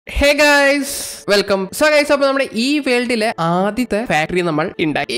ഹേ guys welcome so guys അപ്പോൾ നമ്മുടെ ഈ വേൾഡിലെ ആദ്യത്തെ ഫാക്ടറി നമ്മൾ ഉണ്ടാക്കി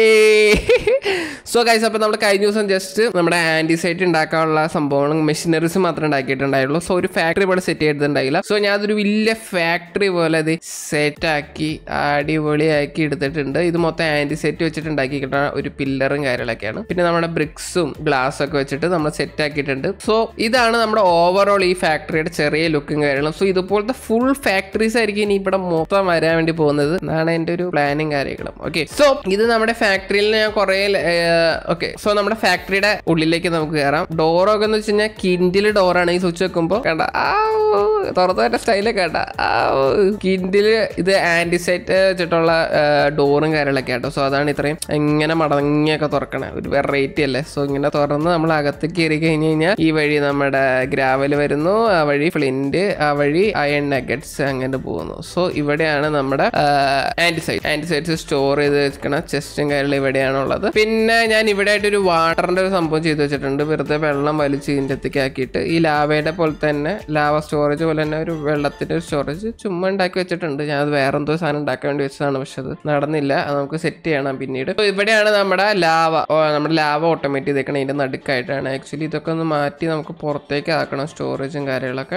സോ ഗൈസ് അപ്പോൾ നമ്മൾ കഴിഞ്ഞ ദിവസം ജസ്റ്റ് നമ്മുടെ ആന്റിസൈറ്റ് ഉണ്ടാക്കാനുള്ള സംഭവങ്ങളും മെഷീനറീസ് മാത്രമേ ഉണ്ടാക്കിയിട്ടുണ്ടായുള്ളൂ സോ ഒരു ഫാക്ടറി പോലെ സെറ്റ് ചെയ്തിട്ടുണ്ടായില്ല സോ ഞാൻ അതൊരു വലിയ ഫാക്ടറി പോലെ അത് സെറ്റ് ആക്കി അടിപൊളിയാക്കി എടുത്തിട്ടുണ്ട് ഇത് മൊത്തം ആന്റിസൈറ്റ് വെച്ചിട്ട് ഉണ്ടാക്കി കിട്ടുന്ന ഒരു പില്ലറും കാര്യങ്ങളൊക്കെയാണ് പിന്നെ നമ്മുടെ ബ്രിക്സും ഗ്ലാസ് ഒക്കെ വെച്ചിട്ട് നമ്മൾ സെറ്റ് ആക്കിയിട്ടുണ്ട് സോ ഇതാണ് നമ്മുടെ ഓവറോൾ ഈ ഫാക്ടറിയുടെ ചെറിയ ലുക്കും കാര്യങ്ങളും സോ ഇതുപോലത്തെ ഫുൾ ഫാക്ടറീസ് ആയിരിക്കും ഇനി ഇവിടെ മൊത്തം വരാൻ വേണ്ടി പോകുന്നത് എന്നാണ് എൻ്റെ ഒരു പ്ലാനും കാര്യങ്ങളും ഓക്കെ സോ ഇത് നമ്മുടെ ഫാക്ടറിയിൽ ഞാൻ കുറേ ഓക്കെ സോ നമ്മുടെ ഫാക്ടറിയുടെ ഉള്ളിലേക്ക് നമുക്ക് കയറാം ഡോറൊക്കെ എന്ന് വെച്ച് കഴിഞ്ഞാൽ കിൻഡിൽ ഡോറാണ് ഈ സ്വിച്ച് വെക്കുമ്പോൾ കണ്ട ആ തുറന്നതിന്റെ സ്റ്റൈലൊക്കെ കണ്ട ആ കിൻഡില് ഇത് ആന്റിസൈറ്റ് വെച്ചിട്ടുള്ള ഡോറും കാര്യങ്ങളൊക്കെ ആട്ടോ സോ അതാണ് ഇത്രയും ഇങ്ങനെ മടങ്ങിയൊക്കെ തുറക്കണേ ഒരു വെറൈറ്റി അല്ലേ സോ ഇങ്ങനെ തുറന്ന് നമ്മൾ അകത്തേക്ക് കയറി കഴിഞ്ഞ് കഴിഞ്ഞാൽ ഈ വഴി നമ്മുടെ ഗ്രാവൽ വരുന്നു ആ വഴി ഫ്ലിന്റ് ആ വഴി അയൺ നഗറ്റ്സ് അങ്ങനെ പോകുന്നു സോ ഇവിടെയാണ് നമ്മുടെ ആന്റിസൈഡ് ആന്റിസൈഡ്സ് സ്റ്റോർ ചെയ്ത് വെച്ചിരിക്കണ ചെസ്റ്റും കാര്യങ്ങളും ഇവിടെയാണുള്ളത് പിന്നെ ഞാൻ ഇവിടെ ആയിട്ട് ഒരു വാട്ടറിന്റെ ഒരു സംഭവം ചെയ്ത് വെച്ചിട്ടുണ്ട് വെറുതെ വെള്ളം വലിച്ച് ഇതിൻ്റെ അടുത്തേക്ക് ആക്കിയിട്ട് ഈ ലാവയുടെ പോലെ തന്നെ ലാവ സ്റ്റോറേജ് പോലെ തന്നെ ഒരു വെള്ളത്തിന്റെ ഒരു സ്റ്റോറേജ് ചുമ്മാ ഉണ്ടാക്കി വെച്ചിട്ടുണ്ട് ഞാൻ അത് വേറെ എന്തോ സാധനം ഉണ്ടാക്കാൻ വേണ്ടി വെച്ചതാണ് പക്ഷെ അത് നടന്നില്ല അത് നമുക്ക് സെറ്റ് ചെയ്യണം പിന്നീട് So ഇവിടെയാണ് നമ്മുടെ ലാവ ഓ, നമ്മുടെ ലാവ ഓട്ടോമേറ്റ് ചെയ്തേക്കണം ഇതിന്റെ നടുക്കായിട്ടാണ് ആക്ച്വലി ഇതൊക്കെ ഒന്ന് മാറ്റി നമുക്ക് പുറത്തേക്ക് ആക്കണം സ്റ്റോറേജും കാര്യങ്ങളൊക്കെ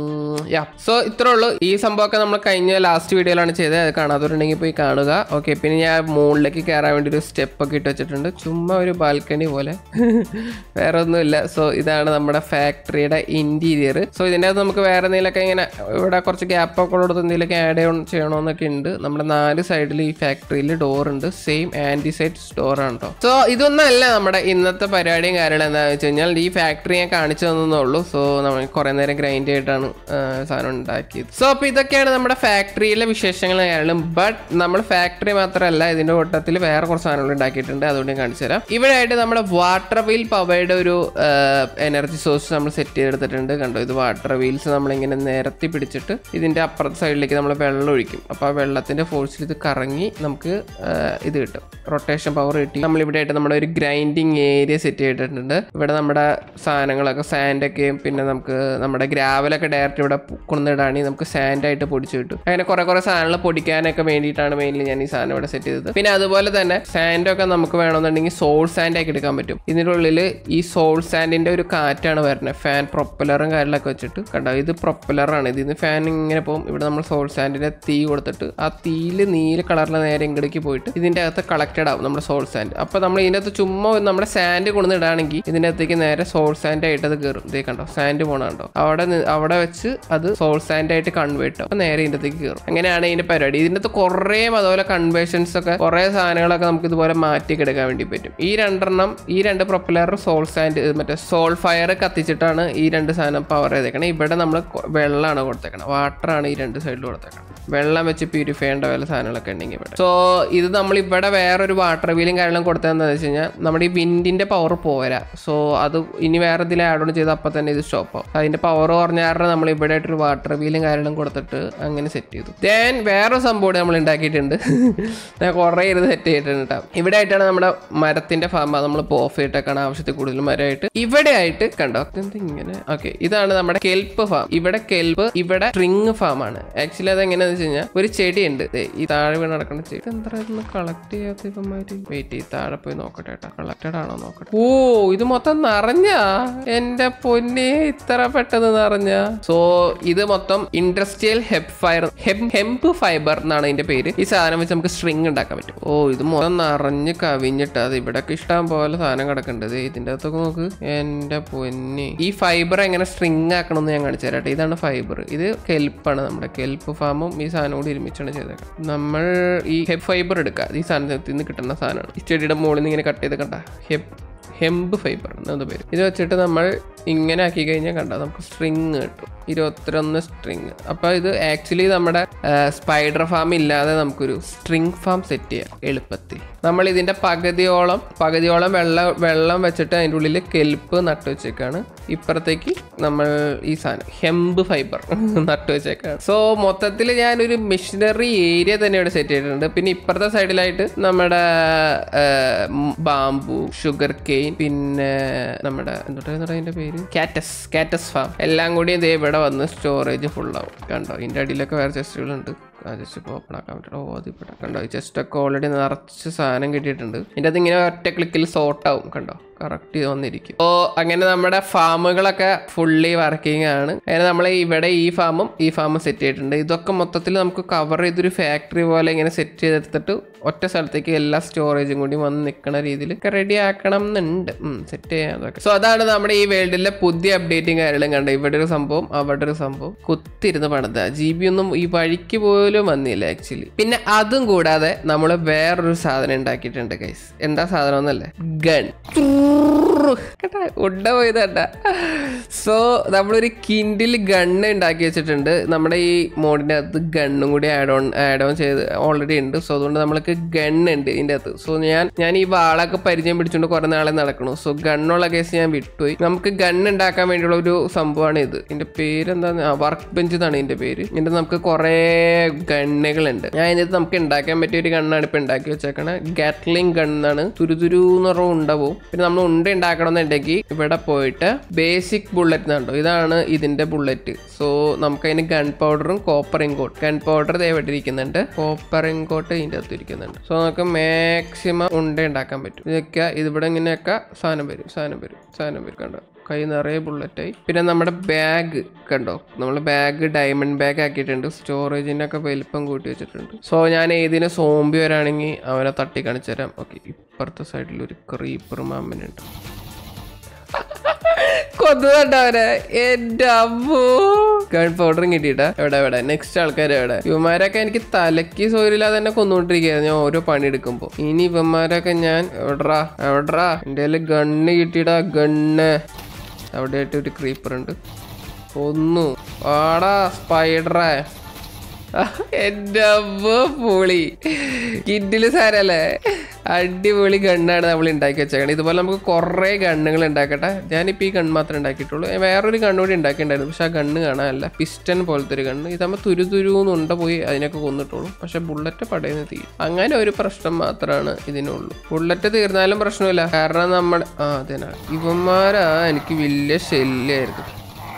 യാ സോ ഇത്രേ ഉള്ളൂ ഈ സംഭവമൊക്കെ നമ്മൾ കഴിഞ്ഞ ലാസ്റ്റ് വീഡിയോയിലാണ് ചെയ്തത് അത് കാണാത്തവരുണ്ടെങ്കിൽ പോയി കാണുക ഓക്കെ പിന്നെ ഞാൻ മുകളിലേക്ക് കയറാൻ വേണ്ടി ഒരു സ്റ്റെപ്പ് ഒക്കെ ഇട്ട് വെച്ചിട്ടുണ്ട് ചുമ്മാ ഒരു ബാൽക്കണി പോലെ വേറെ ഒന്നുമില്ല സോ ഇതാണ് നമ്മുടെ ഫാക്ടറിയുടെ ഇന്റീരിയർ സോ ഇതിൻ്റെ അകത്ത് നമുക്ക് വേറെ എന്തെങ്കിലുമൊക്കെ ഇങ്ങനെ ഇവിടെ കുറച്ച് ഗ്യാപ്പ് ഒക്കെ കൊടുത്ത് എന്തെങ്കിലുമൊക്കെ ആഡ് ഓൺ ചെയ്യണമെന്നൊക്കെ ഉണ്ട് നമ്മുടെ നാല് സൈഡിൽ ഈ ഫാക്ടറിയിൽ ഡോർ ഉണ്ട് സെയിം ആന്റി സൈഡ് സ്റ്റോർ ആണ് കേട്ടോ സോ ഇതൊന്നല്ല നമ്മുടെ ഇന്നത്തെ പരിപാടിയും കാര്യങ്ങളും എന്താണെന്ന് വെച്ച് കഴിഞ്ഞാൽ ഈ ഫാക്ടറി ഞാൻ കാണിച്ചു തന്നേ ഉള്ളൂ സോ നമ്മൾ കുറേ നേരം ഗ്രൈൻഡ് ചെയ്തിട്ടാണ് ആ, സാധനം ഉണ്ടാക്കിയത് സോ അപ്പോൾ ഇതൊക്കെയാണ് നമ്മുടെ ഫാക്ടറിയിലെ വിശേഷങ്ങൾ കാര്യങ്ങളും ബട്ട് നമ്മൾ ഫാക്ടറി മാത്രമല്ല ഇതിന്റെ കൂട്ടത്തിൽ വേറെ കുറച്ച് സാധനങ്ങൾ ഉണ്ടാക്കിയിട്ടുണ്ട് അതുകൊണ്ട് ഞാൻ കാണിച്ചു തരാം ഇവിടെ ആയിട്ട് നമ്മുടെ വാട്ടർ വീൽ പവയുടെ ഒരു എനർജി സോഴ്സ് നമ്മൾ സെറ്റ് ചെയ്തെടുത്തിട്ടുണ്ട് കണ്ടോ ഇത് വാട്ടർ വീൽസ് നമ്മളിങ്ങനെ നിരത്തി പിടിച്ചിട്ട് ഇതിന്റെ അപ്പുറത്തെ സൈഡിലേക്ക് നമ്മൾ വെള്ളം ഒഴിക്കും അപ്പോൾ ആ വെള്ളത്തിന്റെ ഫോഴ്സിൽ ഇത് കറങ്ങി നമുക്ക് ആ, ഇത് കിട്ടും റൊട്ടേഷൻ പവർ കിട്ടി നമ്മൾ ഇവിടെ ആയിട്ട് നമ്മുടെ ഒരു ഗ്രൈൻഡിങ് ഏരിയ സെറ്റ് ചെയ്തിട്ടുണ്ട് ഇവിടെ നമ്മുടെ സാധനങ്ങളൊക്കെ സാൻഡൊക്കെയും പിന്നെ നമുക്ക് നമ്മുടെ ഗ്രാവലൊക്കെ ഡയറക്റ്റ് ഇവിടെ കൊണ്ടിടാണെങ്കിൽ നമുക്ക് സാൻഡായിട്ട് പൊടിച്ച് കിട്ടും അങ്ങനെ കുറെ കുറെ സാധനങ്ങൾ പൊടിക്കാനൊക്കെ വേണ്ടിയിട്ടാണ് മെയിൻലി ഞാൻ ഈ സാധനം ഇവിടെ സെറ്റ് ചെയ്തത് പിന്നെ അതുപോലെ തന്നെ സാൻഡൊക്കെ നമുക്ക് വേണമെന്നുണ്ടെങ്കിൽ സോൾ സാൻഡ് ആക്കി എടുക്കാൻ പറ്റും ഇതിൻ്റെ ഉള്ളിൽ ഈ സോൾ സാൻഡിന്റെ ഒരു കാറ്റാണ് വരുന്നത് ഫാൻ പ്രൊപ്പലറും കാര്യങ്ങളൊക്കെ വെച്ചിട്ട് കണ്ടോ ഇത് പ്രൊപ്പലറാണ് ഇതിന് ഫാൻ ഇങ്ങനെ പോകും ഇവിടെ നമ്മൾ സോൾ സാൻഡിന്റെ തീ കൊടുത്തിട്ട് ആ തീയിൽ നീല കളറിലെ നേരെ ഇങ്ങടേക്ക് പോയിട്ട് ഇതിന്റെ അകത്ത് കളക്റ്റഡ് ആവും നമ്മുടെ സോൾ സാൻഡ് അപ്പോൾ നമ്മൾ ഇതിൻ്റെ അകത്ത് ചുമ്മാ ഒരു നമ്മുടെ സാൻഡ് കൊണ്ടുവന്നിടാണെങ്കിൽ ഇതിൻ്റെ അകത്തേക്ക് നേരെ സോൾ സാൻഡ് ആയിട്ട് അത് കയറും ഇതേ കണ്ടോ സാൻഡ് പോണ കണ്ടോ അവിടെ നി- അവിടെ വെച്ച് അത് സോൾ സാൻഡ് ആയിട്ട് കൺവേർട്ട് ആവും അപ്പോൾ നേരെ ഇതിൻ്റെ അകത്തേക്ക് കയറും അങ്ങനെയാണ് ഇതിന്റെ പരിപാടി ഇതിൻ്റെ അകത്ത് കുറേ അതുപോലെ കൺവേർഷൻസ് ഒക്കെ കുറേ സാധനങ്ങളൊക്കെ നമുക്ക് ഇതുപോലെ മാറ്റി എടുക്കാൻ വേണ്ടി പറ്റും ഈ രണ്ടെണ്ണം ഈ രണ്ട് പ്രൊപ്പലർ സോൾ സാൻഡ് മറ്റേ സോൾ ഫയർ കത്തിച്ചിട്ടാണ് ഈ രണ്ട് സാധനം പവർ ചെയ്തേക്കണം ഇവിടെ നമ്മൾ വെള്ളമാണ് കൊടുത്തേക്കണം വാട്ടറാണ് ഈ രണ്ട് സൈഡിൽ കൊടുത്തേക്കണം വെള്ളം വെച്ച് പ്യൂരിഫൈ ചെയ്യേണ്ട വല്ല സാധനങ്ങളൊക്കെ ഉണ്ടെങ്കിൽ ഇവിടെ സോ ഇത് നമ്മൾ ഇവിടെ വേറൊരു വാട്ടർ വീലും കാര്യങ്ങളും കൊടുത്തതെന്ന് വെച്ച് കഴിഞ്ഞാൽ നമ്മുടെ ഈ വിൻഡിന്റെ പവർ പോരാ സോ അത് ഇനി വേറെ ഇതിൽ ആഡ് ഓൺ ചെയ്ത് അപ്പം തന്നെ ഇത് സ്റ്റോപ്പ് ആവും അതിന്റെ പവർ കുറഞ്ഞ കാരണം നമ്മൾ ഇവിടെ ആയിട്ടൊരു വാട്ടർ വീലും കാര്യങ്ങളും കൊടുത്തിട്ട് അങ്ങനെ സെറ്റ് ചെയ്തു ദെൻ വേറെ സംഭവം കൂടി നമ്മൾ ഉണ്ടാക്കിയിട്ടുണ്ട് ഞാൻ കുറേ ഇത് സെറ്റ് ചെയ്തിട്ടുണ്ട് കേട്ടോ ഇവിടെ ആയിട്ടാണ് നമ്മുടെ മരത്തിന്റെ ഫാം നമ്മൾ ഓഫ് ചെയ്തിട്ടൊക്കെയാണ് ആവശ്യത്തിൽ കൂടുതൽ മരമായിട്ട് ഇവിടെ ആയിട്ട് കണ്ടോ ഇതെന്താ ഇങ്ങനെ ഓക്കെ ഇതാണ് നമ്മുടെ കെൽപ്പ് ഫാം ഇവിടെ കെൽപ്പ് ഇവിടെ സ്ട്രിങ് ഫാം ആണ് ആക്ച്വലി അത് എങ്ങനെയാന്ന് വെച്ച് കഴിഞ്ഞാൽ ഒരു ചെടിയുണ്ട് ദേ ഈ താഴെ വീണ് നടക്കുന്ന ചെടി എന്താ ഇതൊന്ന് കളക്ട് ചെയ്യാത്ത ഇവന്മാര് വെയിറ്റ് ചെയ്ത് താഴെ പോയി നോക്കട്ടെ കേട്ടോ കളക്റ്റഡ് ആണോ നോക്കട്ടെ ഓ ഇത് മൊത്തം നിറഞ്ഞ എന്റെ പൊന്നെ ഇത്ര പെട്ടെന്ന് നിറഞ്ഞ സോ ഇത് മൊത്തം ഇൻഡസ്ട്രിയൽ ഹെബ് ഫയർ ഹെംപ് ഫൈബർ എന്നാണ് ഇതിന്റെ പേര് ഈ സാധനം വെച്ച് നമുക്ക് സ്ട്രിങ് ഉണ്ടാക്കാൻ പറ്റും ഓ ഇത് മൊത്തം നിറഞ്ഞ് കവിഞ്ഞിട്ട് അത് ഇവിടൊക്കെ ഇഷ്ടം പോലെ സാധനം കിടക്കുന്നുണ്ട് ദേ ഇതിന്റെ അകത്തൊക്കെ നോക്ക് എന്റെ പൊന്നി ഈ ഫൈബർ എങ്ങനെ സ്ട്രിങ് ആക്കണമെന്ന് ഞാൻ കാണിച്ചു തരാട്ടെ ഇതാണ് ഫൈബർ ഇത് കെൽപ്പാണ് നമ്മുടെ കെൽപ്പ് ഫാമും ഈ സാധനം കൂടി ഒരുമിച്ചാണ് ചെയ്തേക്കാം നമ്മൾ ഈ ഹെബ് ഫൈബർ എടുക്കുക ഈ സാധനത്തിൽ നിന്ന് കിട്ടുന്ന സാധനമാണ് ഈ ചെടിയുടെ മുകളിൽ നിന്ന് ഇങ്ങനെ കട്ട് ചെയ്ത് കണ്ട ഹെബ് ഹെംബ് ഫൈബർ എന്നത് പേര് ഇത് വെച്ചിട്ട് നമ്മൾ ഇങ്ങനെ ആക്കി കഴിഞ്ഞാൽ കണ്ട നമുക്ക് സ്ട്രിങ് കിട്ടും ഇരുപത്തിരണ്ട് സ്ട്രിങ് അപ്പോൾ ഇത് ആക്ച്വലി നമ്മുടെ സ്പൈഡർ ഫാം ഇല്ലാതെ നമുക്കൊരു സ്ട്രിങ് ഫാം സെറ്റ് ചെയ്യാം എളുപ്പത്തിൽ നമ്മൾ ഇതിൻ്റെ പകുതിയോളം പകുതിയോളം വെള്ളം വെള്ളം വെച്ചിട്ട് അതിൻ്റെ ഉള്ളിൽ കെൽപ്പ് നട്ടു വെച്ചേക്കാണ് ഇപ്പുറത്തേക്ക് നമ്മൾ ഈ സാധനം ഹെംബ് ഫൈബർ നട്ടു വെച്ചേക്കാണ് സോ മൊത്തത്തിൽ ഞാനൊരു മെഷീനറി ഏരിയ തന്നെ ഇവിടെ സെറ്റ് ചെയ്തിട്ടുണ്ട് പിന്നെ ഇപ്പുറത്തെ സൈഡിലായിട്ട് നമ്മുടെ ബാംബു ഷുഗർ കെയിൻ പിന്നെ നമ്മുടെ എന്തുട്ടായിരുന്നു അതിന്റെ പേര് കാറ്റസ് കാറ്റസ് ഫാം എല്ലാം കൂടി ഇതേ ഇവിടെ ഇവിടെ വന്ന് സ്റ്റോറേജ് ഫുള്ളാവും കണ്ടോ ഇതിൻ്റെ അടിയിലൊക്കെ വേറെ ചെസ്റ്റുകളുണ്ട് ആ ജസ്റ്റ് ഇപ്പോൾ ഓപ്പൺ ആക്കാൻ പറ്റും ഓ അതിവിടെ കണ്ടോ ഈ ചെസ്റ്റൊക്കെ ഓൾറെഡി നിറച്ച് സാധനം കിട്ടിയിട്ടുണ്ട് ഇതിൻ്റെ അത് ഇങ്ങനെ ഒറ്റ ക്ലിക്കിൽ സോർട്ട് ആവും കണ്ടോ കറക്റ്റ് വന്നിരിക്കും ഓ അങ്ങനെ നമ്മുടെ ഫാമുകളൊക്കെ ഫുള്ളി വർക്കിംഗ് ആണ് അങ്ങനെ നമ്മൾ ഇവിടെ ഈ ഫാമും ഈ ഫാമും സെറ്റ് ചെയ്തിട്ടുണ്ട് ഇതൊക്കെ മൊത്തത്തിൽ നമുക്ക് കവർ ചെയ്തൊരു ഫാക്ടറി പോലെ ഇങ്ങനെ സെറ്റ് ചെയ്തെടുത്തിട്ട് ഒറ്റ സ്ഥലത്തേക്ക് എല്ലാ സ്റ്റോറേജും കൂടി വന്ന് നിൽക്കുന്ന രീതിയിൽ ഒക്കെ റെഡി ആക്കണം എന്നുണ്ട് സെറ്റ് ചെയ്യാൻ അതൊക്കെ സോ അതാണ് നമ്മുടെ ഈ വേൾഡിലെ പുതിയ അപ്ഡേറ്റും കാര്യങ്ങളും കണ്ടത് ഇവിടെ ഒരു സംഭവം അവിടെ ഒരു സംഭവം കുത്തിരുന്ന് പണിത ജി ബി ഒന്നും ഈ വഴിക്ക് പോലും വന്നില്ല ആക്ച്വലി പിന്നെ അതും കൂടാതെ നമ്മൾ വേറൊരു സാധനം ഉണ്ടാക്കിയിട്ടുണ്ട് ഗൈസ് എന്താ സാധനം എന്നല്ലേ ഗൺ കേട്ടാ ഉണ്ട പോയതണ്ട സോ നമ്മളൊരു കിൻഡിൽ ഗണ്ണ് ഉണ്ടാക്കി വെച്ചിട്ടുണ്ട് നമ്മുടെ ഈ മോഡിൻ്റെ അകത്ത് ഗണ്ണും കൂടി ആഡ് ഓൺ ആഡ് ഓൺ ചെയ്ത് ഓൾറെഡി ഉണ്ട് സോ അതുകൊണ്ട് നമ്മൾക്ക് ഗണ്ണ് ഉണ്ട് ഇതിൻ്റെ അകത്ത് സോ ഞാൻ ഞാൻ ഈ വാളൊക്കെ പരിചയം പിടിച്ചുകൊണ്ട് കുറേ നാളെ നടക്കണു സോ ഗണ്ണുള്ള കേസ് ഞാൻ വിട്ടുപോയി നമുക്ക് ഗണ്ണ് ഉണ്ടാക്കാൻ വേണ്ടിയുള്ള ഒരു സംഭവമാണ് ഇത് ഇതിൻ്റെ പേര് എന്താ വർക്ക് ബെഞ്ച് എന്നാണ് ഇതിൻ്റെ പേര് ഇതിൻ്റെ നമുക്ക് കുറേ ഗണ്ണുകളുണ്ട് ഞാൻ ഇതിനകത്ത് നമുക്ക് ഉണ്ടാക്കാൻ പറ്റിയ ഒരു ഗണ്ണാണ് ഇപ്പം ഉണ്ടാക്കി വെച്ചേക്കണത് ഗാറ്റ്ലിംഗ് ഗൺ എന്നാണ് തുരുതുരു എന്ന് പറഞ്ഞ ഉണ്ടാവും പിന്നെ നമ്മൾ ഉണ്ട ഉണ്ടാക്കണമെന്നുണ്ടെങ്കിൽ ഇവിടെ പോയിട്ട് ബേസിക് ബുള്ളറ്റ് എന്നുണ്ടോ ഇതാണ് ഇതിന്റെ ബുള്ളറ്റ് സോ നമുക്ക് അതിന് ഗൺ പൗഡറും കോപ്പർ ഇങ്കോട്ട് ഗൺ പൗഡർ ഇവിടെ ഇരിക്കുന്നുണ്ട് കോപ്പർ ഇങ്കോട്ട് ഇതിൻ്റെ അകത്ത് ഇരിക്കുന്നുണ്ട് സോ നമുക്ക് മാക്സിമം ഉണ്ട ഉണ്ടാക്കാൻ പറ്റും ഇതൊക്കെ ഇതിവിടെ ഇങ്ങനെയൊക്കെ സാധനം വരും സാധനം വരും സാധനം വരും കണ്ടോ കൈ നിറയെ ബുള്ളറ്റായി പിന്നെ നമ്മുടെ ബാഗ് കണ്ടോ നമ്മൾ ബാഗ് ഡയമണ്ട് ബാഗ് ആക്കിയിട്ടുണ്ട് സ്റ്റോറേജിനൊക്കെ വലിപ്പം കൂട്ടി വെച്ചിട്ടുണ്ട് സോ ഞാൻ ഏതിന് സോംബി വരാണെങ്കിൽ അവനെ തട്ടി കാണിച്ചു തരാം ഓക്കെ ഇപ്പുറത്തെ സൈഡിൽ ഒരു ക്രീപ്പർ മാമനുണ്ട് കൊന്നുകണ്ടോ അവനെ എന്റെ അമ്മോ ഗൺ പൗഡറും കിട്ടിയിട്ടാ എവിടെ എവിടെ നെക്സ്റ്റ് ആൾക്കാർ എവിടെ ഇവന്മാരൊക്കെ എനിക്ക് തലക്ക് സൗകര്യമില്ലാതെ തന്നെ കൊന്നുകൊണ്ടിരിക്കുകയായിരുന്നു ഞാൻ ഓരോ പണി എടുക്കുമ്പോ ഇനി ഇവന്മാരൊക്കെ ഞാൻ എവിടാ എവിടാ എൻ്റെ കയ്യിൽ ഗണ്ണ് കിട്ടിയിടാ ഗണ്ണ് അവിടെ ആയിട്ട് ഒരു ക്രീപ്പർ ഉണ്ട് ഒന്നു ആടാ സ്പൈഡറേ എന്റെ അമ്മ പൊളി കിഡില് സാരല്ലേ അടിപൊളി ഗണ്ണാണ് നമ്മൾ ഉണ്ടാക്കി വെച്ചേക്കണം ഇതുപോലെ നമുക്ക് കുറേ ഗണ്ണുകൾ ഉണ്ടാക്കട്ടെ ഞാനിപ്പോൾ ഈ ഗൺ മാത്രമേ ഉണ്ടാക്കിയിട്ടുള്ളൂ ഞാൻ വേറൊരു ഗണ്ണ് കൂടി ഉണ്ടാക്കിയിട്ടുണ്ടായിരുന്നു പക്ഷെ ആ ഗണ്ണ് കാണാനല്ല പിസ്റ്റൺ പോലത്തെ ഒരു ഗണ്ണ് ഇതാകുമ്പോൾ തുരു തുരുന്ന് ഉണ്ട പോയി അതിനൊക്കെ കൊന്നിട്ടുള്ളൂ പക്ഷെ ബുള്ളറ്റ് പടയുന്ന തീരും അങ്ങനെ ഒരു പ്രശ്നം മാത്രമാണ് ഇതിനുള്ളൂ ബുള്ളറ്റ് തീർന്നാലും പ്രശ്നമില്ല കാരണം നമ്മുടെ ആ അതിനാണ് ഇവന്മാരാ എനിക്ക് വലിയ ശല്യമായിരുന്നു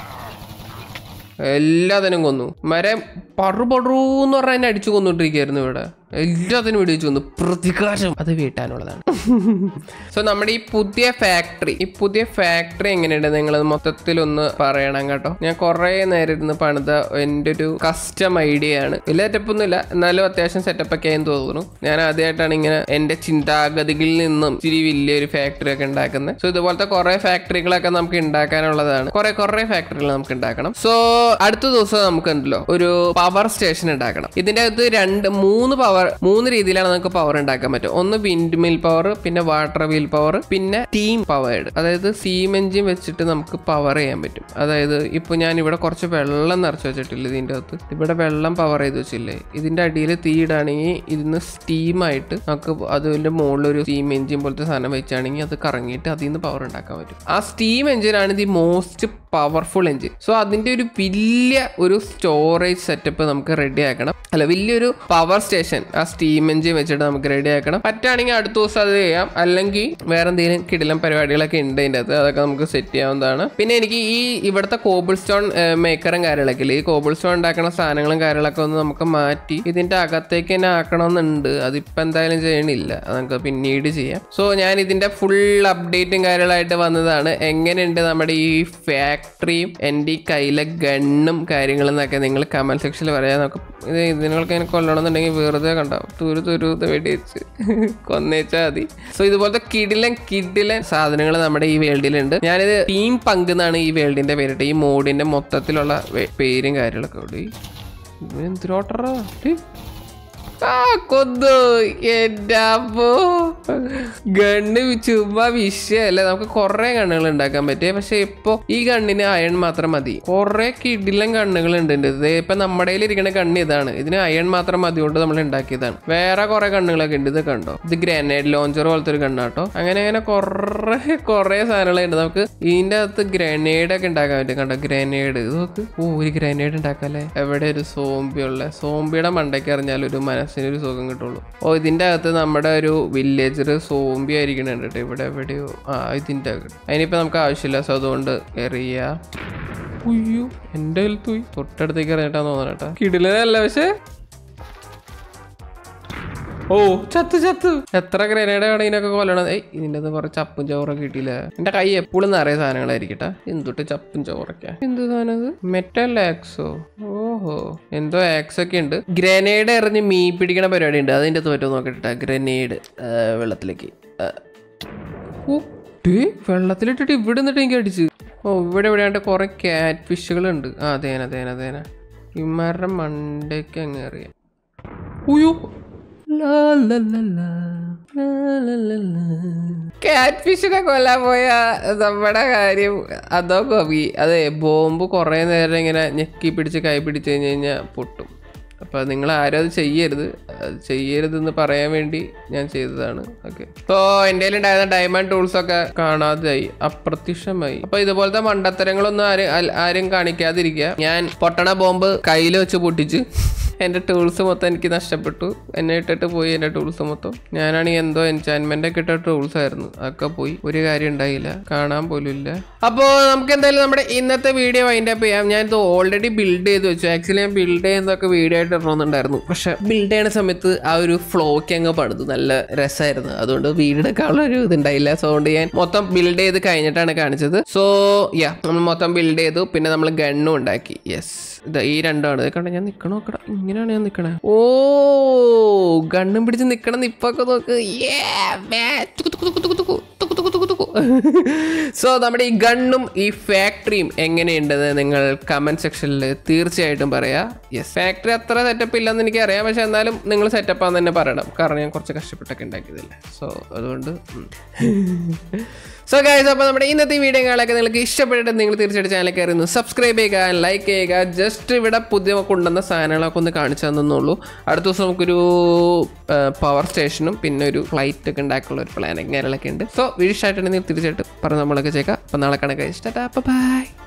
എല്ലാത്തിനും കൊന്നു മരം പറു പടൂന്ന് പറഞ്ഞാൽ എന്നെ അടിച്ചു കൊന്നോണ്ടിരിക്കുകയായിരുന്നു ഇവിടെ എല്ലാത്തിനും വെടിവെച്ച് കൊന്നു പ്രതികാരം അത് വീട്ടാനുള്ളതാണ് സോ നമ്മുടെ ഈ പുതിയ ഫാക്ടറി ഈ പുതിയ ഫാക്ടറി എങ്ങനെയുണ്ട് നിങ്ങൾ മൊത്തത്തിലൊന്ന് പറയണം കേട്ടോ ഞാൻ കുറേ നേരം ഇരുന്ന് പണിത എൻ്റെ ഒരു കസ്റ്റം ഐഡിയ ആണ് വലിയ സെറ്റപ്പൊന്നുമില്ല എന്നാലും അത്യാവശ്യം സെറ്റപ്പ് ഒക്കെ ആയെന്ന് തോന്നുന്നു ഞാൻ ആദ്യമായിട്ടാണ് ഇങ്ങനെ എൻ്റെ ചിന്താഗതികളിൽ നിന്നും ഇച്ചിരി വലിയൊരു ഫാക്ടറി ഒക്കെ ഉണ്ടാക്കുന്നത് സോ ഇതുപോലത്തെ കുറേ ഫാക്ടറികളൊക്കെ നമുക്ക് ഉണ്ടാക്കാനുള്ളതാണ് കുറെ കുറേ ഫാക്ടറികൾ നമുക്ക് ഉണ്ടാക്കണം സോ അടുത്ത ദിവസം നമുക്ക് ഉണ്ടല്ലോ ഒരു പവർ സ്റ്റേഷൻ ഉണ്ടാക്കണം ഇതിന്റെ അകത്ത് രണ്ട് മൂന്ന് പവർ മൂന്ന് രീതിയിലാണ് നമുക്ക് പവർ ഉണ്ടാക്കാൻ പറ്റും ഒന്ന് വിൻഡ് മിൽ പവർ പിന്നെ വാട്ടർ വീൽ പവർ പിന്നെ ടീം പവേർഡ് അതായത് സീം എഞ്ചിൻ വെച്ചിട്ട് നമുക്ക് പവർ ചെയ്യാൻ പറ്റും അതായത് ഇപ്പൊ ഞാൻ ഇവിടെ കുറച്ച് വെള്ളം നിറച്ച് വെച്ചിട്ടില്ല ഇതിന്റെ അകത്ത് ഇവിടെ വെള്ളം പവർ ചെയ്ത് വെച്ചില്ലേ ഇതിന്റെ അടിയിൽ തീ ഇടാണെങ്കിൽ ഇതിന്ന് സ്റ്റീമായിട്ട് നമുക്ക് അതിന്റെ മുകളിൽ ഒരു സ്റ്റീം എഞ്ചിൻ പോലത്തെ സാധനം വെച്ചാണെങ്കിൽ അത് കറങ്ങിയിട്ട് അതിൽ നിന്ന് പവർ ഉണ്ടാക്കാൻ പറ്റും ആ സ്റ്റീം എഞ്ചിനാണ് the most powerful engine so അതിന്റെ ഒരു വലിയ ഒരു സ്റ്റോറേജ് സെറ്റപ്പ് നമുക്ക് റെഡി ആക്കണം അല്ല വലിയൊരു പവർ സ്റ്റേഷൻ ആ സ്റ്റീം എഞ്ചിൻ വെച്ചിട്ട് നമുക്ക് റെഡി ആക്കണം പറ്റുകയാണെങ്കിൽ അടുത്ത ദിവസം അത് ചെയ്യാം അല്ലെങ്കിൽ വേറെ എന്തെങ്കിലും കിടിലം പരിപാടികളൊക്കെ ഉണ്ട് അതിൻ്റെ അകത്ത് അതൊക്കെ നമുക്ക് സെറ്റ് ചെയ്യാവുന്നതാണ് പിന്നെ എനിക്ക് ഈ ഇവിടുത്തെ കോബിൾ സ്റ്റോൺ മേക്കറും കാര്യങ്ങളൊക്കെ ഇല്ലേ ഈ കോബിൾ സ്റ്റോൺ ഉണ്ടാക്കുന്ന സാധനങ്ങളും കാര്യങ്ങളൊക്കെ ഒന്ന് നമുക്ക് മാറ്റി ഇതിന്റെ അകത്തേക്ക് തന്നെ ആക്കണമെന്നുണ്ട് അതിപ്പോൾ എന്തായാലും ചെയ്യണില്ല അത് നമുക്ക് പിന്നീട് ചെയ്യാം സോ ഞാൻ ഇതിന്റെ ഫുൾ അപ്ഡേറ്റും കാര്യങ്ങളായിട്ട് വന്നതാണ് എങ്ങനെയുണ്ട് നമ്മുടെ ഈ ഫാക്ടറിയും എൻ്റെ ഈ കയ്യിലെ ഗണ്ണും കാര്യങ്ങളും എന്നൊക്കെ നിങ്ങൾ കമന്റ് സെക്ഷനിൽ പറയാൻ നോക്കും ഇത് ഇതിനൊക്കെ എനിക്ക് കൊല്ലണമെന്നുണ്ടെങ്കിൽ വെറുതെ കണ്ടാവും തുരു തുരു വെടി വെച്ച് കൊന്നേച്ചാൽ മതി സോ ഇതുപോലത്തെ കിടിലൻ കിടിലൻ സാധനങ്ങൾ നമ്മുടെ ഈ വേൾഡിലുണ്ട് ഞാനിത് ടീം പങ്ക് എന്നാണ് ഈ വേൾഡിന്റെ പേരിട്ട് ഈ മോഡിന്റെ മൊത്തത്തിലുള്ള വേ- പേരും കാര്യങ്ങളൊക്കെ കൂടി എന്തിനോട്ടറാ ആ കൊന്നു എന്റെ അമ്മോ ഗണ്ണ് ചുമ്മാ വിഷയല്ലേ നമുക്ക് കുറെ ഗണ്ണുകൾ ഉണ്ടാക്കാൻ പറ്റിയ പക്ഷെ ഇപ്പൊ ഈ ഗണ്ണിന് അയൺ മാത്രം മതി കുറെ കിടിലൻ ഗണ്ണുകൾ ഉണ്ട് ഇതിന്റെ. ഇത് ഇപ്പൊ നമ്മുടെ കയ്യിൽ ഇരിക്കുന്ന ഗണ്ണ് ഇതാണ് ഇതിന് അയൺ മാത്രം മതി കൊണ്ട് നമ്മൾ ഉണ്ടാക്കിയതാണ് വേറെ കുറെ ഗണ്ണുകളൊക്കെ ഉണ്ട് ഇത് കണ്ടോ ഇത് ഗ്രനേഡ് ലോഞ്ചർ പോലത്തെ ഒരു ഗണ്ണാട്ടോ അങ്ങനെ അങ്ങനെ കുറെ കുറെ സാധനങ്ങളുണ്ട് നമുക്ക് ഇതിന്റെ അകത്ത് ഗ്രനേഡ് ഒക്കെ ഉണ്ടാക്കാൻ പറ്റും കണ്ടോ ഗ്രനേഡ് ഇത് നോക്ക് ഓ ഒരു ഗ്രനേഡ് ഉണ്ടാക്കാല്ലേ എവിടെ ഒരു സോംബി ഉള്ള സോംബിയുടെ മണ്ടയ്ക്ക് എറിഞ്ഞാൽ ഒരു മനസ്സിന് ഒരു സുഖം കിട്ടുള്ളൂ ഓ ഇതിന്റെ അകത്ത് നമ്മുടെ ഒരു വില്ലേജർ സോംബി ആയിരിക്കണുണ്ട് കേട്ടോ ഇവിടെ എവിടെയോ ആ ഇതിന്റെ അകത്ത് അതിനിപ്പോ നമുക്ക് ആവശ്യമില്ല സോ അതുകൊണ്ട് എറിയ ഉയ്യോ എന്റെ കയ്യിൽ തൂയി തൊട്ടടുത്തേക്ക് ഇറങ്ങിട്ടാന്ന് തോന്നണേട്ടാ കിടിലല്ല പക്ഷേ ഓ ചത്ത് ചത്ത് എത്ര ഗ്രനേഡാണ് ഇതിനൊക്കെ കൊല്ലണത് ഏയ് ഇതിൻ്റെ അത് കുറച്ച് ചപ്പും ചോറൊക്കെ കിട്ടിയില്ല എന്റെ കൈ എപ്പോഴും നിറയെ സാധനങ്ങളായിരിക്കട്ടെ എന്തൊട്ട് ചപ്പും ചോറൊക്കെ എന്ത് സാധനം അത് മെറ്റൽ ആക്സോ ഓഹോ എന്തോ ആക്സ് ഒക്കെ ഉണ്ട് ഗ്രനേഡ് എറിഞ്ഞ് മീ പിടിക്കണ പരിപാടി ഉണ്ട് അതിൻ്റെ തോറ്റോ നോക്കട്ടെ ഗ്രനേഡ് വെള്ളത്തിലേക്ക് ആ. ഓ, ദേ, വെള്ളത്തിലിട്ടിട്ട് ഇവിടെ നിന്നിട്ട് എനിക്ക് അടിച്ച് ഓ ഇവിടെ എവിടെയാണ്ട് കുറെ ക്യാറ്റ് ഫിഷുകളുണ്ട് ആ തേന തേന തേന ഇമാരുടെ മണ്ടയ്ക്ക് അങ്ങ് അറിയാം ഉയ്യോ ക്യാറ്റ് ഫിഷിനെ കൊല്ലാൻ പോയ നമ്മുടെ കാര്യം അതോ കവി അതെ ബോംബ് കുറേ നേരം ഇങ്ങനെ ഞെക്കി പിടിച്ച് കൈ പിടിച്ച് കഴിഞ്ഞ് കഴിഞ്ഞാൽ പൊട്ടും അപ്പോൾ നിങ്ങൾ ആരും അത് ചെയ്യരുത് അത് ചെയ്യരുതെന്ന് പറയാൻ വേണ്ടി ഞാൻ ചെയ്തതാണ് ഓക്കെ ഇപ്പോൾ എൻ്റെ കയ്യിലുണ്ടായിരുന്ന ഡയമണ്ട് ടൂൾസ് ഒക്കെ കാണാതായി അപ്രത്യക്ഷമായി അപ്പോൾ ഇതുപോലത്തെ മണ്ടത്തരങ്ങളൊന്നും ആരും അൽ- ആരും കാണിക്കാതിരിക്കുക ഞാൻ പൊട്ടണ ബോംബ് കയ്യിൽ വെച്ച് പൊട്ടിച്ച് എൻ്റെ ടൂൾസ് മൊത്തം എനിക്ക് നഷ്ടപ്പെട്ടു എന്നെ ഇട്ടിട്ട് പോയി എൻ്റെ ടൂൾസ് മൊത്തം ഞാനാണെങ്കിൽ എന്തോ എൻചാൻമെൻ്റ് ഒക്കെ ഇട്ട ടൂൾസ് ആയിരുന്നു അതൊക്കെ പോയി ഒരു കാര്യം ഉണ്ടായില്ല കാണാൻ പോലും ഇല്ല അപ്പോൾ നമുക്ക് എന്തായാലും നമ്മുടെ ഇന്നത്തെ വീഡിയോ വൈൻഡ് അപ്പ് ചെയ്യാം ഞാൻ ഇത് ഓൾറെഡി ബിൽഡ് ചെയ്ത് വെച്ചു ആക്ച്വലി ഞാൻ ബിൽഡ് ചെയ്യുന്നതൊക്കെ വീഡിയോ ആയിട്ട് ഇടണമെന്നുണ്ടായിരുന്നു പക്ഷെ ബിൽഡ് ചെയ്യുന്ന സമയത്ത് ആ ഒരു ഫ്ലോക്ക് അങ്ങ് പടുത്തു നല്ല രസമായിരുന്നു അതുകൊണ്ട് വീഡിയോ എടുക്കാനുള്ള ഒരു ഇതുണ്ടായില്ല സോ അതുകൊണ്ട് ഞാൻ മൊത്തം ബിൽഡ് ചെയ്ത് കഴിഞ്ഞിട്ടാണ് കാണിച്ചത് സോ യാ നമ്മൾ മൊത്തം ബിൽഡ് ചെയ്തു പിന്നെ നമ്മൾ ഗണ്ണും ഉണ്ടാക്കി യെസ് ഇത് ഈ രണ്ടാണ് ഇത് കണ്ട ഞാൻ നിക്കണ നോക്കട ഇങ്ങനെയാണ് ഞാൻ നിക്കണേ ഓ ഗണ്ണും പിടിച്ച് നിക്കണം ഇപ്പൊക്കെ നോക്ക് സോ നമ്മുടെ ഈ ഗണ്ണും ഈ ഫാക്ടറിയും എങ്ങനെയുണ്ടെന്ന് നിങ്ങൾ കമന്റ് സെക്ഷനിൽ തീർച്ചയായിട്ടും പറയാ യെസ് ഫാക്ടറി അത്ര സെറ്റപ്പ് ഇല്ലെന്ന് എനിക്ക് അറിയാം പക്ഷെ എന്നാലും നിങ്ങൾ സെറ്റപ്പ് ആണെന്ന് തന്നെ പറയണം കാരണം ഞാൻ കുറച്ച് കഷ്ടപ്പെട്ടൊക്കെ ഉണ്ടാക്കിയതല്ലേ സോ അതുകൊണ്ട് സോ ഗൈസ് അപ്പോൾ നമ്മുടെ ഇന്നത്തെ ഈ വീഡിയോകളൊക്കെ നിങ്ങൾക്ക് ഇഷ്ടപ്പെട്ടിട്ട് നിങ്ങൾ തീർച്ചയായിട്ടും ചാനൽ കയറി ഒന്ന് സബ്സ്ക്രൈബ് ചെയ്യുക ലൈക്ക് ചെയ്യുക ജസ്റ്റ് ഇവിടെ പുതിയ കൊണ്ടുവന്ന സാധനങ്ങളൊക്കെ ഒന്ന് കാണിച്ചു തന്നുള്ളൂ അടുത്ത ദിവസം നമുക്കൊരു പവർ സ്റ്റേഷനും പിന്നെ ഒരു ഫ്ലൈറ്റ് ഒക്കെ ഉണ്ടാക്കാനുള്ള ഒരു പ്ലാൻ അങ്ങനെയൊക്കെ ഉണ്ട് സോ വീഡിയോ ഇഷ്ടമായിട്ടുണ്ടെങ്കിൽ തീർച്ചയായിട്ടും പറഞ്ഞ് നമ്മളൊക്കെ ചേക്കാം അപ്പോൾ നാളെ കണക്കായി ഇഷ്ടം ബൈ